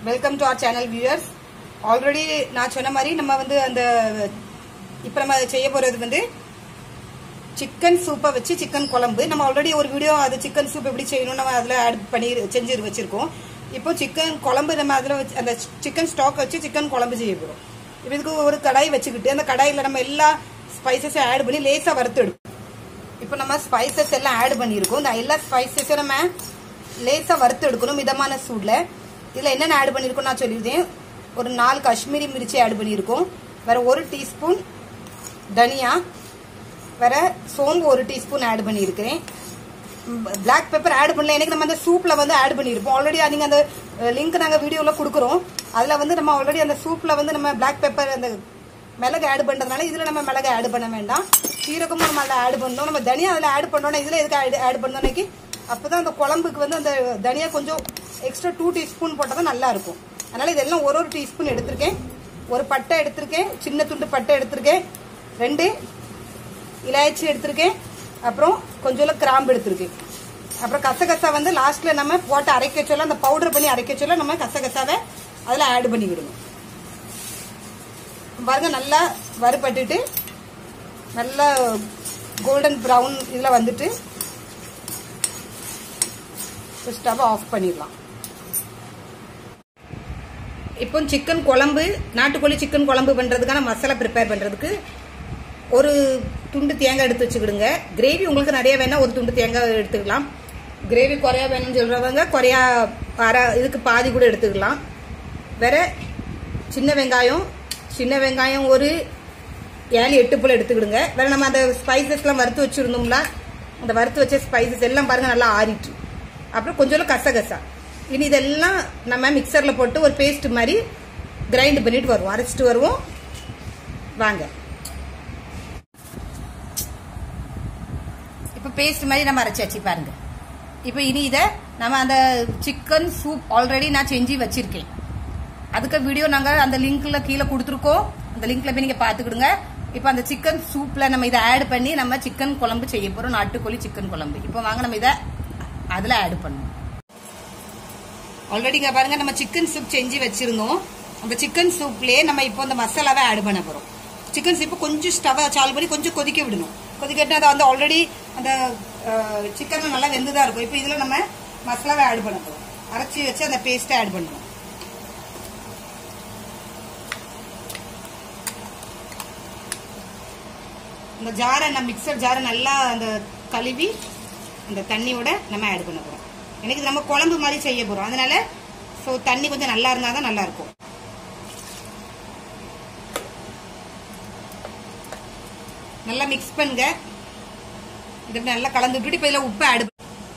welcome to our channel viewers already நான் சொன்ன மாதிரி நம்ம வந்து அந்த இப்போ நம்ம செய்ய போறது வந்து சிக்கன் சூப்பை வச்சு சிக்கன் குழம்பு நம்ம ஆல்ரெடி ஒரு வீடியோ அது சிக்கன் சூப் எப்படி செய்யணும் நம்ம அதில் ஆட் பண்ணி செஞ்சு வச்சிருக்கோம் இப்போ சிக்கன் குழம்பு நம்ம அதில் வச்சு அந்த சிக்கன் ஸ்டாக் வச்சு சிக்கன் குழம்பு செய்ய போகிறோம் இப்போ இதுக்கு ஒரு கடாய் வச்சுக்கிட்டு அந்த கடாயில் நம்ம எல்லா ஸ்பைசஸையும் ஆட் பண்ணி லேசாக வறுத்து எடுக்கும் இப்போ நம்ம ஸ்பைசஸ் எல்லாம் ஆட் பண்ணியிருக்கோம் இந்த எல்லா ஸ்பைசஸையும் நம்ம லேசாக வறுத்து எடுக்கணும் மிதமான சூடில் இதில் என்னென்ன ஆட் பண்ணியிருக்கோம் நான் சொல்லியிருந்தேன் ஒரு நாலு காஷ்மீரி மிர்ச்சி ஆட் பண்ணியிருக்கோம் வேற ஒரு டீஸ்பூன் தனியா வேற சோம்பு ஒரு டீஸ்பூன் ஆட் பண்ணியிருக்கிறேன் பிளாக் பெப்பர் ஆட் பண்ணல எனக்கு நம்ம அந்த சூப்பில் வந்து ஆட் பண்ணியிருப்போம் ஆல்ரெடி நீங்கள் அந்த லிங்க் நாங்கள் வீடியோவில் கொடுக்குறோம் அதில் வந்து நம்ம ஆல்ரெடி அந்த சூப்பில் வந்து நம்ம பிளாக் பெப்பர் அந்த மிளகு ஆட் பண்ணுறதுனால இதில் நம்ம மிளகு ஆட் பண்ண வேண்டாம் சீரகமும் நம்ம அதில் ஆட் பண்ணோம் நம்ம தனியா அதில் ஆட் பண்ணோம்னா இதில் எதுக்கு ஆட் ஆட் பண்ணோம்னாக்கி அப்போ தான் அந்த குழம்புக்கு வந்து அந்த தனியா கொஞ்சம் எக்ஸ்ட்ரா டூ டீஸ்பூன் போட்டால் தான் நல்லா இருக்கும் அதனால் இதெல்லாம் ஒரு ஒரு டீஸ்பூன் எடுத்திருக்கேன் ஒரு பட்டை எடுத்திருக்கேன் சின்ன துண்டு பட்டை எடுத்திருக்கேன் ரெண்டு இலாய்ச்சி எடுத்திருக்கேன் அப்புறம் கொஞ்சோல கிராம்பு எடுத்திருக்கேன் அப்புறம் கசகசா வந்து லாஸ்ட்ல நம்ம போட்டு அரைக்க சொல்ல அந்த பவுடர் பண்ணி அரைக்க சொல்ல நம்ம கசகசாவை அதில் ஆட் பண்ணி விடணும் பாருங்க நல்லா வறுபட்டுட்டு நல்லா கோல்டன் ப்ரௌன் இதில் வந்துட்டு ஸ்டவ் ஆஃப் பண்ணிடலாம் இப்போ சிக்கன் குழம்பு நாட்டுக்கோழி சிக்கன் குழம்பு பண்ணுறதுக்கான மசாலா ப்ரிப்பேர் பண்ணுறதுக்கு ஒரு துண்டு தேங்காய் எடுத்து வச்சுக்கிடுங்க கிரேவி உங்களுக்கு நிறைய வேணா ஒரு துண்டு தேங்காய் எடுத்துக்கலாம் கிரேவி குறையா வேணும்னு சொல்றவங்க குறையா அரை இதுக்கு பாதி கூட எடுத்துக்கலாம் வேற சின்ன வெங்காயம் சின்ன வெங்காயம் ஒரு ஏழு எட்டு போல எடுத்துக்கிடுங்க வேற நம்ம அந்த ஸ்பைசஸ்லாம் வறுத்து வச்சிருந்தோம்ல அந்த வறுத்து வச்ச ஸ்பைசஸ் எல்லாம் பாருங்க நல்லா ஆறிட்டு அப்புறம் கொஞ்சம் கசகசா இனி இதெல்லாம் நம்ம மிக்சரில் போட்டு ஒரு பேஸ்ட் மாதிரி கிரைண்ட் பண்ணிட்டு வருவோம் அரைச்சிட்டு வருவோம் வாங்க இப்போ பேஸ்ட் மாதிரி நம்ம அரைச்சாச்சு பாருங்க இப்போ இனி இதை நம்ம அந்த சிக்கன் சூப் ஆல்ரெடி நான் செஞ்சு வச்சிருக்கேன் அதுக்கு வீடியோ நாங்கள் அந்த லிங்க்ல கீழே கொடுத்துருக்கோம் அந்த லிங்க்ல போய் நீங்க பாத்துக்கிடுங்க இப்போ அந்த சிக்கன் சூப்ல நம்ம இதை ஆட் பண்ணி நம்ம சிக்கன் குழம்பு செய்ய போறோம் நாட்டுக்கோழி சிக்கன் குழம்பு இப்போ வாங்க நம்ம இதை அதுல ஆட் பண்ணுவோம் ஆல்ரெடி இங்க பாருங்க நம்ம சிக்கன் சூப் செஞ்சு வச்சிருந்தோம் அந்த சிக்கன் சூப்லயே நம்ம இப்போ அந்த மசாலாவை ஆட் பண்ண போறோம் சிக்கன் சூப் கொஞ்சம் ஸ்டவ் சால் பண்ணி கொஞ்சம் கொதிக்க விடணும் கொதிக்கட்டு அது வந்து ஆல்ரெடி அந்த சிக்கன் நல்லா வெந்துதான் இருக்கும் இப்போ இதுல நம்ம மசாலாவை ஆட் பண்ண போறோம் அரைச்சி வச்சு அந்த பேஸ்ட்டை ஆட் பண்ணுவோம் இந்த ஜாரை நம்ம மிக்சர் ஜாரை நல்லா அந்த கழுவி அந்த தண்ணியோட நம்ம ஆட் பண்ண போறோம் எனக்கு நம்ம குழம்பு மாதிரி செய்ய போறோம் அதனால ஸோ தண்ணி கொஞ்சம் நல்லா இருந்தால் தான் நல்லா இருக்கும் நல்லா மிக்ஸ் பண்ணுங்க இது நல்லா கலந்து விட்டுட்டு இப்போ இதில் உப்பு ஆட்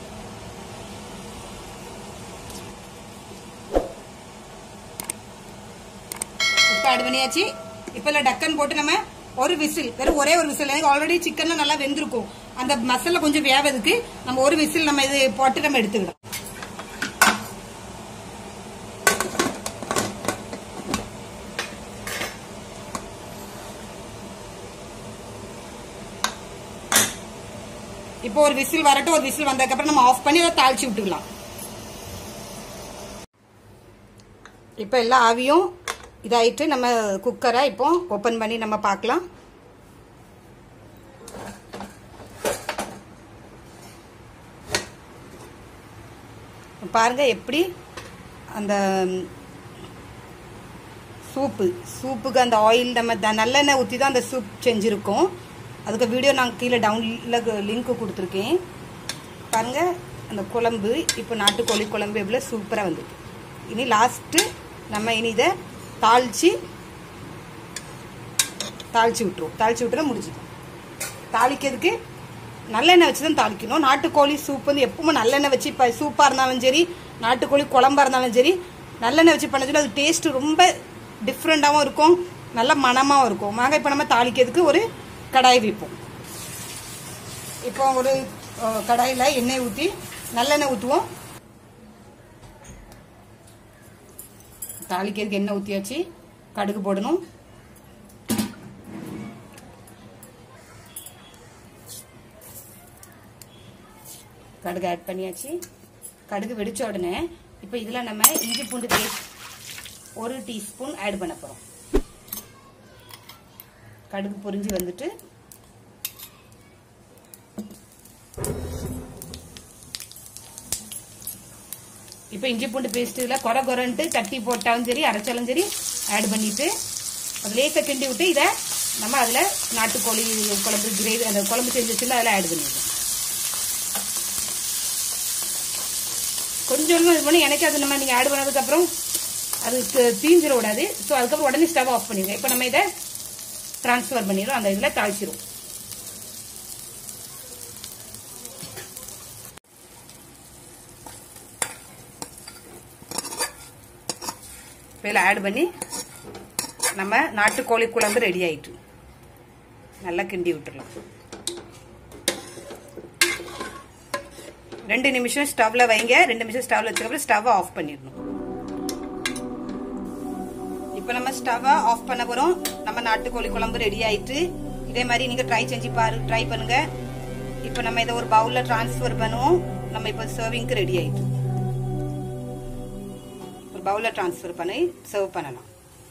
உப்பு ஆட் பண்ணியாச்சு இப்போ இல்லை டக்கன் போட்டு நம்ம ஒரு விசில் வெறும் ஒரே ஒரு விசில் எனக்கு ஆல்ரெடி சிக்கன்ல நல்லா வெந்திருக்கும் அந்த மசாலா கொஞ்சம் வேவதுக்கு நம்ம ஒரு விசில் நம்ம இது போட்டு நம்ம எடுத்துக்கிடும் இப்போ ஒரு விசில் வரட்டும் ஒரு விசில் வந்ததுக்கப்புறம் நம்ம ஆஃப் பண்ணி அதை தாளிச்சு விட்டுக்கலாம் இப்போ எல்லா ஆவியும் இதாயிட்டு நம்ம குக்கரை இப்போ ஓப்பன் பண்ணி நம்ம பார்க்கலாம் பாருங்க எப்படி அந்த சூப்பு சூப்புக்கு அந்த ஆயில் நம்ம நல்லெண்ணெய் ஊற்றி தான் அந்த சூப் செஞ்சுருக்கோம் அதுக்கு வீடியோ நான் கீழே டவுன்ல லிங்க் கொடுத்துருக்கேன் பாருங்க அந்த குழம்பு இப்போ நாட்டுக்கோழி குழம்பு எவ்வளோ சூப்பராக வந்துருக்கு இனி லாஸ்ட்டு நம்ம இனி இதை தாளிச்சு தாளிச்சு விட்டுருவோம் தாளிச்சு விட்டுற முடிச்சுக்கோம் தாளிக்கிறதுக்கு நல்லெண்ணெய் வச்சு தான் தாளிக்கணும் நாட்டுக்கோழி சூப் வந்து எப்பவுமே நல்லெண்ணெய் வச்சு இப்போ சூப்பாக இருந்தாலும் சரி நாட்டுக்கோழி குழம்பா இருந்தாலும் சரி நல்லெண்ணெய் வச்சு பண்ண சொல்லி அது டேஸ்ட் ரொம்ப டிஃப்ரெண்ட்டாகவும் இருக்கும் நல்ல மனமாகவும் இருக்கும் வாங்க இப்போ நம்ம தாளிக்கிறதுக்கு ஒரு கடாய் வைப்போம் இப்போ ஒரு கடாயில் எண்ணெய் ஊற்றி நல்லெண்ணெய் ஊற்றுவோம் தாளிக்கிறதுக்கு எண்ணெய் ஊற்றியாச்சு கடுகு போடணும் கடுகு ஆட் பண்ணியாச்சு கடுகு வெடிச்ச உடனே இப்போ இதில் நம்ம இஞ்சி பூண்டு பேஸ்ட் ஒரு டீஸ்பூன் ஆட் பண்ண போறோம் கடுகு பொரிஞ்சு வந்துட்டு இப்போ இஞ்சி பூண்டு பேஸ்ட் இதில் கொர கொரன்ட்டு தட்டி போட்டாலும் சரி அரைச்சாலும் சரி ஆட் பண்ணிட்டு அது லேசாக கிண்டி விட்டு இதை நம்ம அதில் நாட்டுக்கோழி குழம்பு கிரேவி அந்த குழம்பு செஞ்சு வச்சுருந்தா அதில் ஆட் பண்ணிடுவோம் கொஞ்சம் இது பண்ணி எனக்கு அது நம்ம நீங்கள் ஆட் பண்ணதுக்கப்புறம் அது தீஞ்சிட விடாது ஸோ அதுக்கப்புறம் உடனே ஸ்டவ் ஆஃப் பண்ணிடுங்க இப்போ நம்ம இதை ட்ரான்ஸ்ஃபர் பண்ணிடுவோம் அந்த இதில் தாளிச்சிரும் இதில் ஆட் பண்ணி நம்ம நாட்டுக்கோழி குழம்பு ரெடி ஆயிட்டு நல்லா கிண்டி விட்டுறலாம் ரெண்டு நிமிஷம் ஸ்டவ்ல வைங்க ரெண்டு நிமிஷம் ஸ்டவ்ல வச்சதுக்கப்புறம் ஸ்டவ் ஆஃப் பண்ணிடணும் இப்போ நம்ம ஸ்டவ் ஆஃப் பண்ண போறோம் நம்ம நாட்டுக்கோழி குழம்பு ரெடி ஆயிட்டு இதே மாதிரி நீங்க ட்ரை செஞ்சு பாரு ட்ரை பண்ணுங்க இப்போ நம்ம இதை ஒரு பவுல்ல டிரான்ஸ்ஃபர் பண்ணுவோம் நம்ம இப்போ சர்விங்க்கு ரெடி ஆயிட்டு ஒரு பவுல்ல டிரான்ஸ்ஃபர் பண்ணி சர்வ் பண்ணலாம்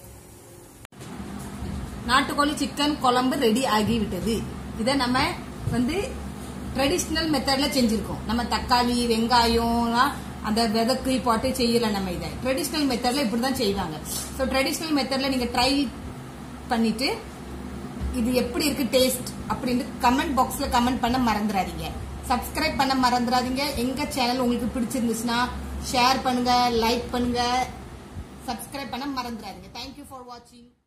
நாட்டுக்கோழி சிக்கன் குழம்பு ரெடி ஆகிவிட்டது இதை நம்ம வந்து ட்ரெடிஷ்னல் மெத்தட்ல செஞ்சிருக்கோம் நம்ம தக்காளி வெங்காயம் அந்த விதக்கு போட்டு செய்யல நம்ம இதை ட்ரெடிஷ்னல் மெத்தட்ல இப்படிதான் செய்வாங்க ஸோ ட்ரெடிஷ்னல் மெத்தட்ல நீங்க ட்ரை பண்ணிட்டு இது எப்படி இருக்கு டேஸ்ட் அப்படின்னு கமெண்ட் பாக்ஸ்ல கமெண்ட் பண்ண மறந்துடாதீங்க சப்ஸ்கிரைப் பண்ண மறந்துடாதீங்க எங்க சேனல் உங்களுக்கு பிடிச்சிருந்துச்சுன்னா ஷேர் பண்ணுங்க லைக் பண்ணுங்க சப்ஸ்கிரைப் பண்ண மறந்துடாதீங்க தேங்க்யூ ஃபார் வாட்சிங்